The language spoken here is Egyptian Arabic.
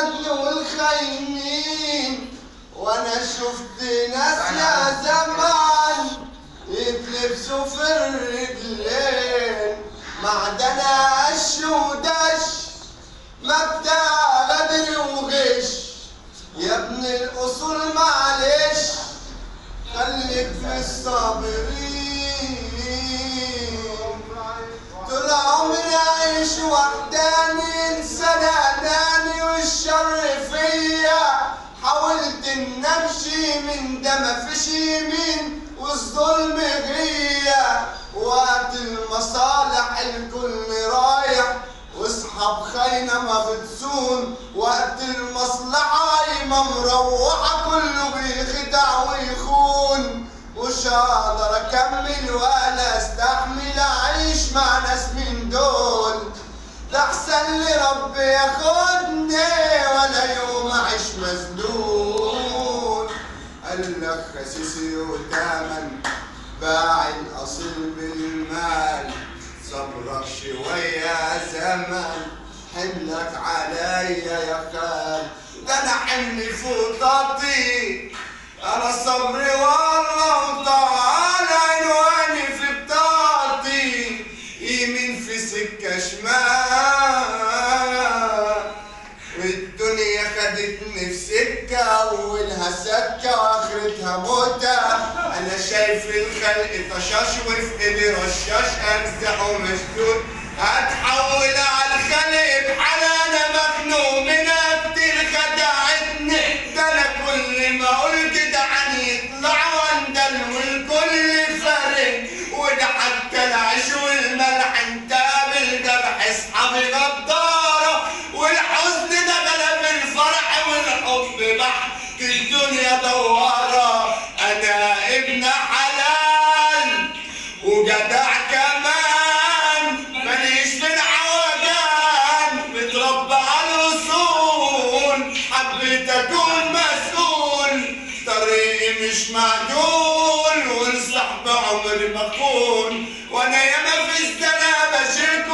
الندل والخاينين وانا شفت ناس يا زمان يتلبسوا في الرجلين معدنا قش ودش مبدأ غدر وغش يا ابن الاصول معلش خليك في الصابرين طول عمري عايش وحداني انسان اناني والشر فيا حاولت ان امشي من ده مفيش يمين والظلم غيا وقت المصالح الكل رايح واصحاب خاينة ما بتسون وقت المصلحة قايمة مروحة كله بيخدع ويخون مش هقدر اكمل ولا استحمل اعيش مع ناس من دول ده احسن لي ربي ياخدني ولا يوم اعيش مسدود قال لك خسيسي وتامن باع الاصيل بالمال صبرك شوية يا زمن حملك عليا يا خال ده انا حملي فوق طاقتي انا صبري والله وطال عنواني في بطاقتي يمين في سكة شمال والدنيا خدتني في سكة أولها سكة وآخرتها موتة أنا شايف الخلق طشاش وفي إيدي رشاش أمسح ومشدود هتحول على الخلق بحنانة مخنوق من كتير خدعتني ده أنا كل ما أقول كده عن يطلع واندل والكل فارق وده حتى العيش والملح انتهى بالجرح اصحابي غدارة والحزن ده غلب الفرح والحب بحت الدنيا دوارة أنا ابن حلال وجدع كمان ماليش في العوجان متربى على الأصول حبيت أكون مسؤول طريقي مش معدول والصحب عمري ما أكون وأنا ياما في السنة بشيل